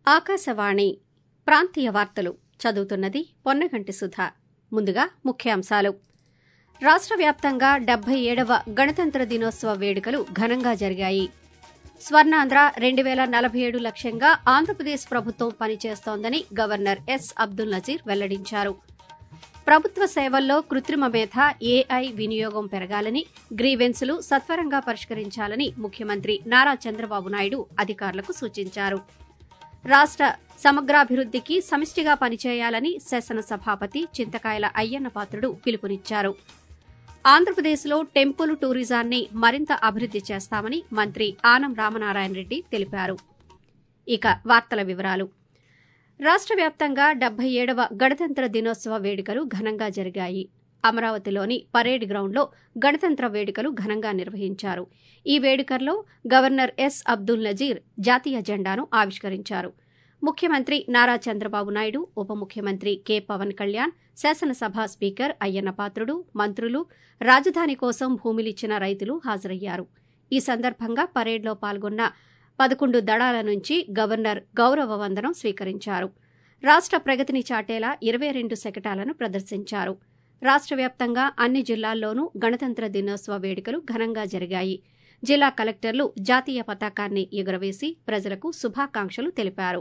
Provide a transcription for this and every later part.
ఆకాశవాణి ప్రాంతీయ వార్తలు చదువుతున్నది పొన్నగంటి సుధ ముందుగా ముఖ్యాంశాలు రాష్ట్ర వ్యాప్తంగా డెబ్బై ఏడవ గణతంత్ర దినోత్సవ వేడుకలు ఘనంగా జరిగాయి స్వర్ణాంధ్ర రెండు వేల నలభై ఏడు లక్ష్యంగా ఆంధ్రప్రదేశ్ ప్రభుత్వం పనిచేస్తోందని గవర్నర్ ఎస్ అబ్దుల్ నజీర్ వెల్లడించారు ప్రభుత్వ సేవల్లో కృత్రిమ మేధ ఏఐ వినియోగం పెరగాలని గ్రీవెన్సులు సత్వరంగా పరిష్కరించాలని ముఖ్యమంత్రి నారా చంద్రబాబు నాయుడు అధికారులకు సూచించారు రాష్ట సమగ్రాభివృద్దికి సమిష్టిగా పనిచేయాలని శాసనసభాపతి చింతకాయల అయ్యన్న పాత్రుడు పిలుపునిచ్చారు ఆంధ్రప్రదేశ్లో టెంపుల్ టూరిజాన్ని మరింత అభివృద్ది చేస్తామని మంత్రి ఆనం రామనారాయణ రెడ్డి తెలిపారు ఇక వార్తల వివరాలు రాష్ట్ర వ్యాప్తంగా డెబ్బై ఏడవ గణతంత్ర దినోత్సవ వేడుకలు ఘనంగా జరిగాయి అమరావతిలోని పరేడ్ గ్రౌండ్లో గణతంత్ర వేడుకలు ఘనంగా నిర్వహించారు ఈ వేడుకల్లో గవర్నర్ ఎస్ అబ్దుల్ నజీర్ జాతీయ జెండాను ఆవిష్కరించారు ముఖ్యమంత్రి నారా చంద్రబాబు నాయుడు ఉప ముఖ్యమంత్రి కె పవన్ కళ్యాణ్ శాసనసభ స్పీకర్ అయ్యన్న పాత్రుడు మంత్రులు రాజధాని కోసం భూమిలిచ్చిన రైతులు హాజరయ్యారు ఈ సందర్భంగా పరేడ్లో పాల్గొన్న పదకొండు దళాల నుంచి గవర్నర్ గౌరవ వందనం స్వీకరించారు రాష్ట ప్రగతిని చాటేలా ఇరవై రెండు శకటాలను ప్రదర్శించారు రాష్ట వ్యాప్తంగా అన్ని జిల్లాల్లోనూ గణతంత్ర దినోత్సవ వేడుకలు ఘనంగా జరిగాయి జిల్లా కలెక్టర్లు జాతీయ పతాకాన్ని ఎగురవేసి ప్రజలకు శుభాకాంక్షలు తెలిపారు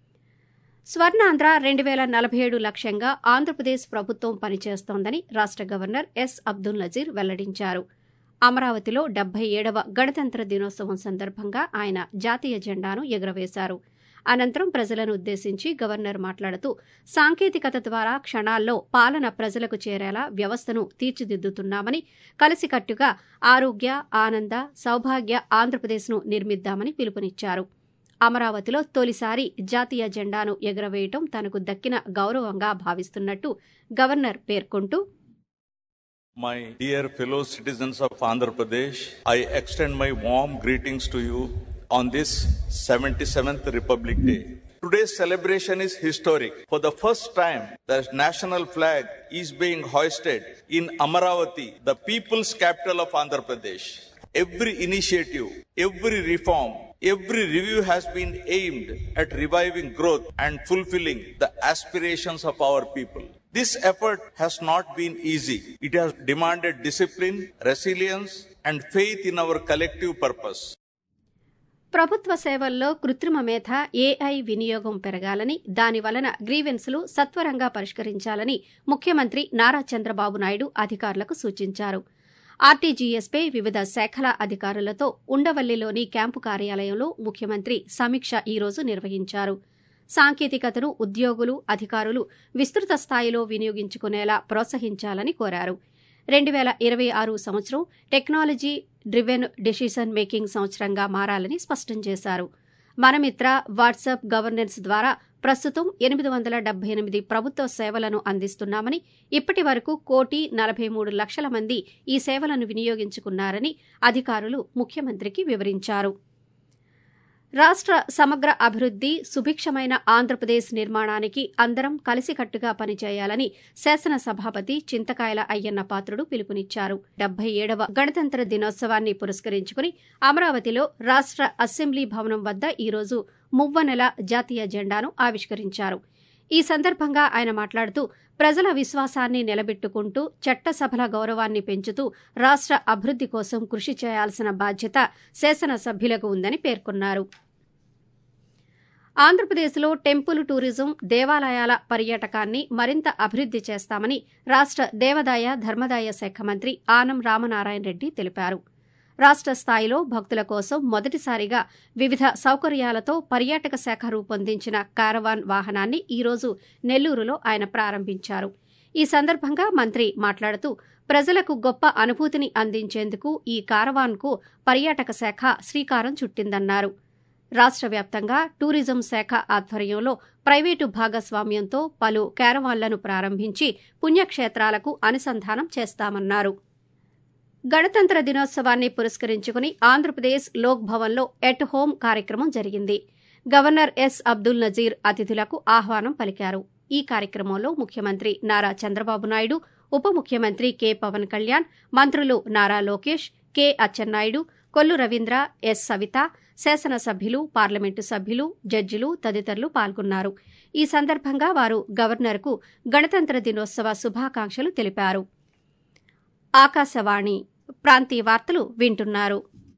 స్వర్ణాంధ్ర రెండు వేల నలభై ఏడు లక్ష్యంగా ఆంధ్రప్రదేశ్ ప్రభుత్వం పనిచేస్తోందని రాష్ట గవర్నర్ ఎస్ అబ్దుల్ నజీర్ వెల్లడించారు అమరావతిలో డెబ్బై ఏడవ గణతంత్ర దినోత్సవం సందర్భంగా ఆయన జాతీయ జెండాను ఎగురవేశారు అనంతరం ప్రజలను ఉద్దేశించి గవర్నర్ మాట్లాడుతూ సాంకేతికత ద్వారా క్షణాల్లో పాలన ప్రజలకు చేరేలా వ్యవస్థను తీర్చిదిద్దుతున్నామని కలిసికట్టుగా ఆరోగ్య ఆనంద సౌభాగ్య ఆంధ్రప్రదేశ్ను నిర్మిద్దామని పిలుపునిచ్చారు అమరావతిలో తొలిసారి జాతీయ జెండాను ఎగురవేయటం తనకు దక్కిన గౌరవంగా భావిస్తున్నట్టు గవర్నర్ పేర్కొంటూ My dear fellow citizens of Andhra Pradesh, I extend my warm greetings to you on this 77th Republic Day. Today's celebration is historic. For the first time, the national flag is being hoisted in Amaravati, the people's capital of Andhra Pradesh. Every initiative, every reform, every review has been aimed at reviving growth and fulfilling the aspirations of our people. This effort has not been easy. It has demanded discipline, resilience, and faith in our collective purpose. ప్రభుత్వ సేవల్లో కృత్రిమ మేధ AI వినియోగం పెరగాలని దాని వలన గ్రీవెన్సులు సత్వరంగా పరిష్కరించాలని ముఖ్యమంత్రి నారా చంద్రబాబు నాయుడు అధికారులకు సూచించారు ఆర్టీజీఎస్పై వివిధ శాఖల అధికారులతో ఉండవల్లిలోని క్యాంపు కార్యాలయంలో ముఖ్యమంత్రి సమీక్ష ఈ రోజు నిర్వహించారు సాంకేతికతను ఉద్యోగులు అధికారులు విస్తృత స్థాయిలో వినియోగించుకునేలా ప్రోత్సహించాలని కోరారు రెండు వేల ఇరవై ఆరు సంవత్సరం టెక్నాలజీ డ్రివెన్ డెసిషన్ మేకింగ్ సంవత్సరంగా మారాలని స్పష్టం చేశారు మనమిత్ర వాట్సాప్ గవర్నెన్స్ ద్వారా ప్రస్తుతం ఎనిమిది వందల డెబ్బై ఎనిమిది ప్రభుత్వ సేవలను అందిస్తున్నామని ఇప్పటి వరకు కోటి నలభై మూడు లక్షల మంది ఈ సేవలను వినియోగించుకున్నారని అధికారులు ముఖ్యమంత్రికి వివరించారు రాష్ట్ర సమగ్ర అభివృద్ది సుభిక్షమైన ఆంధ్రప్రదేశ్ నిర్మాణానికి అందరం కలిసికట్టుగా పనిచేయాలని శాసనసభాపతి చింతకాయల అయ్యన్న పాత్రుడు పిలుపునిచ్చారు డెబ్బై ఏడవ గణతంత్ర దినోత్సవాన్ని పురస్కరించుకుని అమరావతిలో రాష్ట్ర అసెంబ్లీ భవనం వద్ద ఈరోజు మువ్వనెల జాతీయ జెండాను ఆవిష్కరించారు ఈ సందర్భంగా ఆయన మాట్లాడుతూ ప్రజల విశ్వాసాన్ని నిలబెట్టుకుంటూ చట్టసభల గౌరవాన్ని పెంచుతూ రాష్ట్ర అభివృద్ది కోసం కృషి చేయాల్సిన బాధ్యత శాసనసభ్యులకు ఉందని పేర్కొన్నారు ఆంధ్రప్రదేశ్లో టెంపుల్ టూరిజం దేవాలయాల పర్యాటకాన్ని మరింత అభివృద్ది చేస్తామని రాష్ట దేవాదాయ ధర్మదాయ శాఖ మంత్రి ఆనం రామనారాయణ రెడ్డి తెలిపారు రాష్ట స్థాయిలో భక్తుల కోసం మొదటిసారిగా వివిధ సౌకర్యాలతో పర్యాటక శాఖ రూపొందించిన కారవాన్ వాహనాన్ని ఈరోజు నెల్లూరులో ఆయన ప్రారంభించారు ఈ సందర్భంగా మంత్రి మాట్లాడుతూ ప్రజలకు గొప్ప అనుభూతిని అందించేందుకు ఈ కారవాన్కు పర్యాటక శాఖ శ్రీకారం చుట్టిందన్నారు రాష్ట్ర వ్యాప్తంగా టూరిజం శాఖ ఆధ్వర్యంలో ప్రైవేటు భాగస్వామ్యంతో పలు క్యారవాన్లను ప్రారంభించి పుణ్యక్షేత్రాలకు అనుసంధానం చేస్తామన్నారు గణతంత్ర దినోత్సవాన్ని పురస్కరించుకుని ఆంధ్రప్రదేశ్ లోక్ భవన్లో ఎట్ హోం కార్యక్రమం జరిగింది గవర్నర్ ఎస్ అబ్దుల్ నజీర్ అతిథులకు ఆహ్వానం పలికారు ఈ కార్యక్రమంలో ముఖ్యమంత్రి నారా చంద్రబాబు నాయుడు ఉప ముఖ్యమంత్రి కె పవన్ కళ్యాణ్ మంత్రులు నారా లోకేష్ కె అచ్చెన్నాయుడు కొల్లు రవీంద్ర ఎస్ సవిత శాసనసభ్యులు పార్లమెంటు సభ్యులు జడ్జిలు తదితరులు పాల్గొన్నారు ఈ సందర్భంగా వారు గవర్నర్కు గణతంత్ర దినోత్సవ శుభాకాంక్షలు తెలిపారు ఆకాశవాణి ప్రాంతీయ వార్తలు వింటున్నారు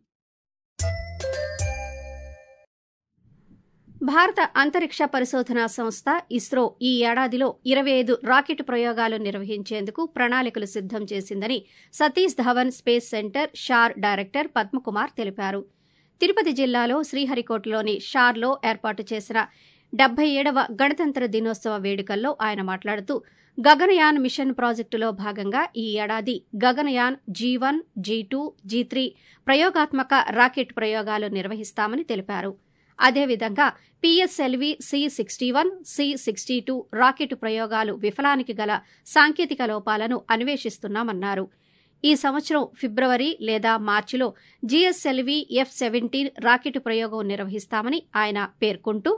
భారత అంతరిక్ష పరిశోధనా సంస్థ ఇస్రో ఈ ఏడాదిలో ఇరవై ఐదు రాకెట్ ప్రయోగాలు నిర్వహించేందుకు ప్రణాళికలు సిద్దం చేసిందని Satish Dhawan space centre SHAR director Padmakumar తెలిపారు తిరుపతి జిల్లాలో శ్రీహరికోటలోని షార్లో ఏర్పాటు చేసిన డెబ్బై ఏడవ గణతంత్ర దినోత్సవ వేడుకల్లో ఆయన మాట్లాడుతూ గగనయాన్ మిషన్ ప్రాజెక్టులో భాగంగా ఈ ఏడాది Gaganyaan G one G two G three ప్రయోగాత్మక రాకెట్ ప్రయోగాలు నిర్వహిస్తామని తెలిపారు అదేవిధంగా PSLV C sixty one C sixty two rocket ప్రయోగాలు విఫలానికి గల సాంకేతిక లోపాలను అన్వేషిస్తున్నామన్నారు ఈ సంవత్సరం ఫిబ్రవరి లేదా మార్చిలో జీఎస్ఎల్వీ ఎఫ్ సెవెంటీన్ రాకెట్ ప్రయోగం నిర్వహిస్తామని ఆయన పేర్కొంటూ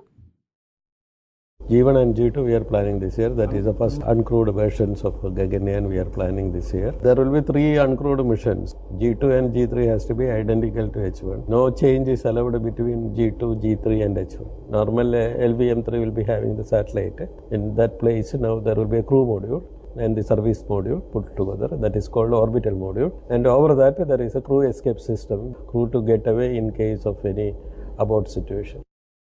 G1 and G2 we are planning this year. That is the first uncrewed versions of Gaganyaan we are planning this year. There will be three uncrewed missions. G2 and G3 has to be identical to H1. No change is allowed between G2, G3 and H1. Normal uh, LVM3 will be having the satellite. In that place now there will be a crew module and the service module put together that is called orbital module and over that there is a crew escape system crew to get away in case of any abort situation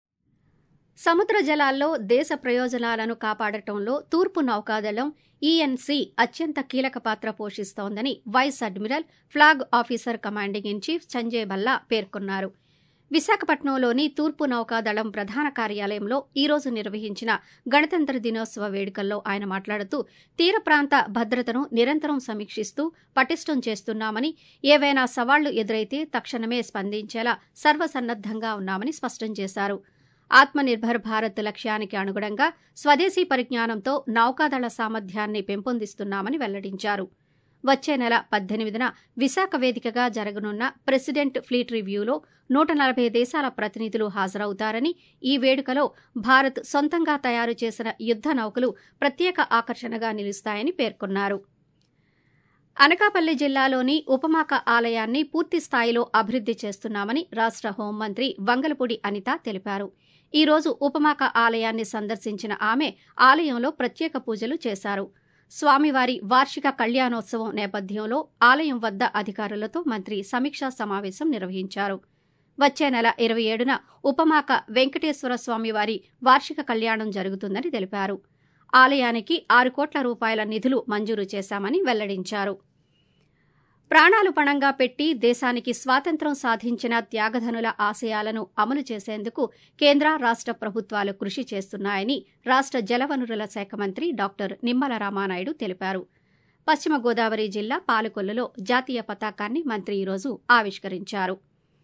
సముద్ర జలాల్లో దేశ ప్రయోజనాలను కాపాడటంలో తూర్పు నౌకాదళం ENC అత్యంత కీలక పాత్ర పోషిస్తోందని vice admiral flag officer commanding in chief Sanjay Balla పేర్కొన్నారు విశాఖపట్నంలోని తూర్పు నౌకాదళం ప్రధాన కార్యాలయంలో ఈ రోజు నిర్వహించిన గణతంత్ర దినోత్సవ వేడుకల్లో ఆయన మాట్లాడుతూ తీర ప్రాంత భద్రతను నిరంతరం సమీక్షిస్తూ పటిష్టం చేస్తున్నామని ఏవైనా సవాళ్లు ఎదురైతే తక్షణమే స్పందించేలా సర్వసన్నద్దంగా ఉన్నామని స్పష్టం చేశారు ఆత్మనిర్భర్ భారత్ లక్ష్యానికి అనుగుణంగా స్వదేశీ పరిజ్ఞానంతో నౌకాదళ సామర్థ్యాన్ని పెంపొందిస్తున్నామని వెల్లడించారు వచ్చే నెల పద్దెనిమిదిన విశాఖ వేదికగా జరగనున్న ప్రెసిడెంట్ ఫ్లీట్ రివ్యూలో నూట నలభై దేశాల ప్రతినిధులు హాజరవుతారని ఈ వేడుకలో భారత్ సొంతంగా తయారు చేసిన యుద్ద నౌకలు ప్రత్యేక ఆకర్షణగా నిలుస్తాయని పేర్కొన్నారు అనకాపల్లి జిల్లాలోని ఉపమాక ఆలయాన్ని పూర్తి స్థాయిలో అభివృద్ది చేస్తున్నామని రాష్ట హోంమంత్రి వంగలపూడి అనిత తెలిపారు ఈ రోజు ఉపమాక ఆలయాన్ని సందర్శించిన ఆమె ఆలయంలో ప్రత్యేక పూజలు చేశారు స్వామివారి వార్షిక కళ్యాణోత్సవం నేపథ్యంలో ఆలయం వద్ద అధికారులతో మంత్రి సమీక్షా సమావేశం నిర్వహించారు వచ్చే నెల ఇరవై ఏడున ఉపమాక వెంకటేశ్వర స్వామివారి వార్షిక కళ్యాణం జరుగుతుందని తెలిపారు ఆలయానికి ఆరు కోట్ల రూపాయల నిధులు మంజూరు చేశామని వెల్లడించారు ప్రాణాలు పణంగా పెట్టి దేశానికి స్వాతంత్ర్యం సాధించిన త్యాగధనుల ఆశయాలను అమలు చేసేందుకు కేంద్ర రాష్ట ప్రభుత్వాలు కృషి చేస్తున్నాయని రాష్ట జలవనరుల శాఖ మంత్రి డాక్టర్ నిమ్మల రామానాయుడు తెలిపారు పశ్చిమ గోదావరి జిల్లా పాలకొల్లులో జాతీయ పతాకాన్ని మంత్రి ఈరోజు ఆవిష్కరించారు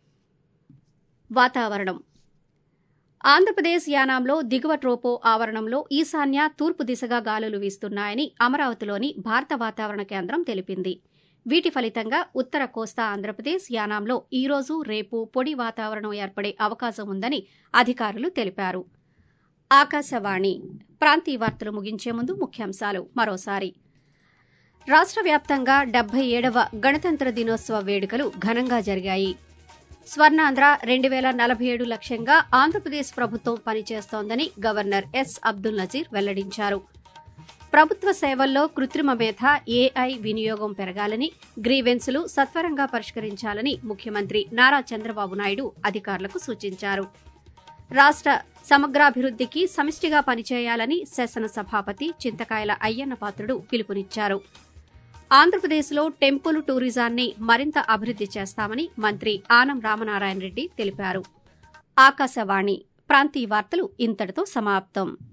వాతావరణం ఆంధ్రప్రదేశ్ యానాంలో దిగువ ట్రోపో ఆవరణంలో ఈశాన్య తూర్పు దిశగా గాలులు వీస్తున్నాయని అమరావతిలోని భారత వాతావరణ కేంద్రం తెలిపింది వీటి ఫలితంగా ఉత్తర కోస్తా ఆంధ్రప్రదేశ్ యానాంలో ఈ రోజు రేపు పొడి వాతావరణం ఏర్పడే అవకాశం ఉందని అధికారులు తెలిపారు ఆకాశవాణి ప్రాంతీయ వార్తలు ముగించే ముందు ముఖ్యాంశాలు మరోసారి రాష్ట్ర వ్యాప్తంగా డెబ్బై ఏడవ గణతంత్ర దినోత్సవ వేడుకలు ఘనంగా జరిగాయి స్వర్ణాంధ్ర రెండు వేల నలభై ఏడు లక్ష్యంగా ఆంధ్రప్రదేశ్ ప్రభుత్వం పనిచేస్తోందని గవర్నర్ ఎస్ అబ్దుల్ నజీర్ వెల్లడించారు ప్రభుత్వ సేవల్లో కృత్రిమ మేధ ఏఐ వినియోగం పెరగాలని గ్రీవెన్సులు సత్వరంగా పరిష్కరించాలని ముఖ్యమంత్రి నారా చంద్రబాబు నాయుడు అధికారులకు సూచించారు రాష్ట సమగ్రాభివృద్దికి సమిష్టిగా పనిచేయాలని శాసనసభాపతి చింతకాయల అయ్యన్న పాత్రుడు పిలుపునిచ్చారు ఆంధ్రప్రదేశ్లో టెంపుల్ టూరిజాన్ని మరింత అభివృద్ది చేస్తామని మంత్రి ఆనం రామనారాయణ రెడ్డి తెలిపారు ఆకాశవాణి ప్రాంతీయ వార్తలు ఇంతటితో సమాప్తం